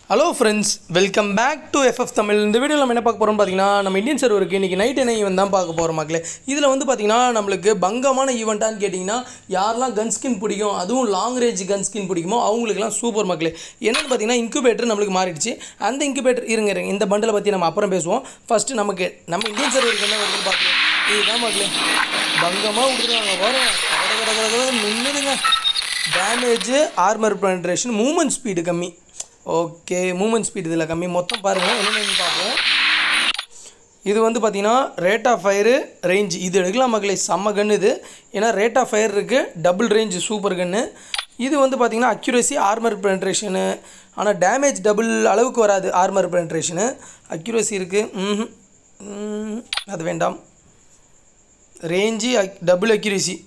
hello friends welcome back to FF Tamil இந்த வீடியோவில் நம்ம என்ன பார்க்க போகிறோம் பார்த்தீங்கன்னா நம்ம இந்தியன் சர்வருக்கு இன்றைக்கி நைட் என்ன ஈவெண்ட் தான் பார்க்க போகிறோம் மக்களே இதில் வந்து பார்த்தீங்கன்னா நம்மளுக்கு பங்கமான ஈவெண்ட்டான்னு கேட்டிங்கன்னா யாரெல்லாம் கன் ஸ்கின் பிடிக்கும் அதுவும் லாங் ரேஞ்ச் கன் ஸ்கின் பிடிக்குமோ அவங்களுக்குலாம் சூப்பர் மக்களே என்னென்னு பார்த்தீங்கன்னா இன்குபேட்டர் நம்மளுக்கு மாறிடுச்சு அந்த இன்குபேட்டர் இருங்க இருங்க இந்த பண்டலை பற்றி நம்ம அப்புறம் பேசுவோம் ஃபஸ்ட்டு நமக்கு நம்ம இந்தியன் சர்வருக்கு என்ன வருதுன்னு பார்க்குறோம் இதுதான் மக்களே பங்கமாக விட்டுருக்காங்க பாருங்க கட கட கட கட நின்றுதுங்க damage armour penetration movement speed கம்மி ஓகே மூமெண்ட் ஸ்பீட் இதில் கம்மி மொத்தம் பாருங்கள் என்னென்னு பார்ப்போம் இது வந்து பார்த்தீங்கன்னா ரேட் ஆஃப் ஃபயரு ரேஞ்ச் இது எடுக்கலாம் மக்களே செம்ம கன்று இது ஏன்னா ரேட் ஆஃப் ஃபயர் இருக்குது டபுள் ரேஞ்ச் சூப்பர் கன்று இது வந்து பார்த்தீங்கன்னா அக்யூரசி ஆர்மர் பென்ட்ரேஷனு ஆனால் டேமேஜ் டபுள் அளவுக்கு வராது ஆர்மர் பென்ட்ரேஷனு அக்யூரசி இருக்குது ம் அது வேண்டாம் ரேஞ்சு டபுள் அக்யூரசி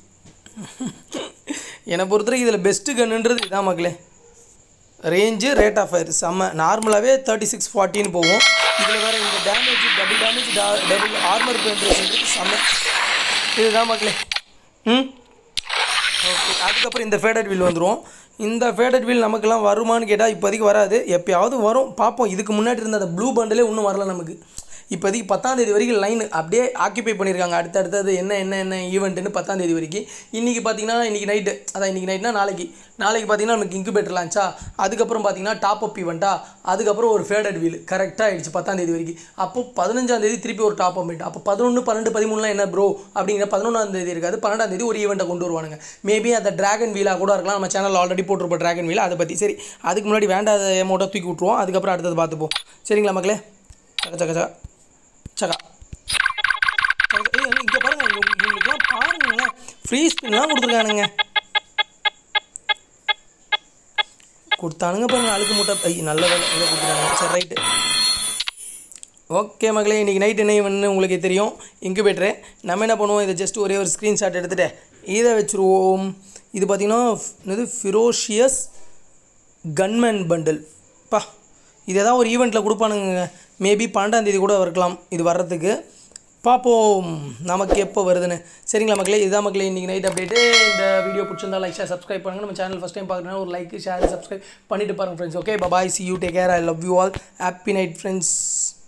என்னை பொறுத்தவரைக்கும் இதில் பெஸ்ட்டு கன்னுன்றது இதான் மக்களே ரேஞ்சு ரேட் ஆஃப் ஃபயர் செம்ம நார்மலாகவே தேர்ட்டி சிக்ஸ் ஃபார்ட்டின்னு போகும் இதில் வேறு இந்த damage double damage double armour penetration செம்ம இதுதான் மக்களே ம் ஓகே அதுக்கப்புறம் இந்த ஃபேடட் வீல் வந்துடும் இந்த ஃபேடட் வீல் நமக்கெல்லாம் வருமான்னு கேட்டால் இப்போதைக்கு வராது எப்பயாவது வரும் பார்ப்போம் இதுக்கு முன்னாடி இருந்த அந்த ப்ளூ பண்டிலே இன்னும் வரல நமக்கு இப்போதைக்கு பத்தாந்தேதி வரைக்கும் லைன் அப்படியே ஆக்கியபை பண்ணியிருக்காங்க அடுத்தடுத்தது என்ன என்ன என்ன ஈவெண்ட்டுன்னு பத்தாந்தேதி வரைக்கும் இன்றைக்கி பார்த்தீங்கன்னா இன்றைக்கி நைட்டு அதான் இன்றைக்கி நைட்னா நாளைக்கு நாளைக்கு பார்த்தீங்கன்னா நமக்கு இன்குபேட்டர் லான்ச்சா அதுக்கப்புறம் பார்த்தீங்கன்னா டாப் அப் ஈவெண்ட்டா அதுக்கப்புறம் ஒரு ஃபேடட் வீல் கரெக்டாக ஆயிடுச்சு பத்தாந்தேதி வரைக்கும் அப்போ பதினஞ்சாந்தேதி திருப்பி ஒரு டாப் அப் அப்போ பதினொன்று பன்னெண்டு பதிமூணுலாம் என்ன ப்ரோ அப்படிங்கிற பதினொன்றாம் தேதி இருக்காது பன்னெண்டாம் தேதி ஒரு ஈவெண்ட்டை கொண்டு வருவானுங்க மேபி அந்த டிராகன் வீலாக கூட இருக்கலாம் நம்ம சேனல் ஆல்ரெடி போட்டிருப்போம் டிராகன் வீல் அதை பற்றி சரி அதுக்கு முன்னாடி வேண்டாத அமௌண்ட்டை தூக்கி விட்ருவோம் அதுக்கப்புறம் அடுத்தது பார்த்துப்போம் சரிங்களா மக்களே சக சக சக சகா இங்கே பாருங்க இங்க- இவங்களுக்குலாம் பாருங்களேன் ஃப்ரீ ஸ்பின்லாம் கொடுத்துருக்கானுங்க கொடுத்தானுங்க பாருங்க அழுக்கு மூட்டை ஐ நல்ல வேலை இதை கொடுத்துருக்காங்க சரி ரைட்டு ஓகே மகளே இன்றைக்கி நைட் என்ன ஈவெண்ட்னு உங்களுக்கு தெரியும் இன்குபேட்டரு நம்ம என்ன பண்ணுவோம் இதை ஜஸ்ட் ஒரே ஒரு ஸ்க்ரீன்ஷாட் எடுத்துகிட்டு இதை வச்சுருவோம் இது பார்த்திங்கன்னா இது ஃபிரோஷியஸ் கன்மேன் பண்டில் பா இது ஏதாவது ஒரு ஈவெண்ட்டில் கொடுப்பானுங்க மேபி பன்னெண்டாந்தேதி கூட இருக்கலாம் இது வர்றதுக்கு பார்ப்போம் நமக்கு எப்போ வருதுன்னு சரிங்களா மக்களே இதுதான் மக்களே இன்றைக்கி நைட் அப்டேட்டு இந்த வீடியோ பிடிச்சிருந்தா லைக் ஷேர் சப்ஸ்கிரைப் பண்ணுங்கள் நம்ம சேனல் ஃபஸ்ட் டைம் பார்க்குறேன்னா ஒரு லைக் ஷேர் சப்ஸ்கிரைப் பண்ணிட்டு பாருங்கள் friends okay bye bye see you take care I love you all happy night friends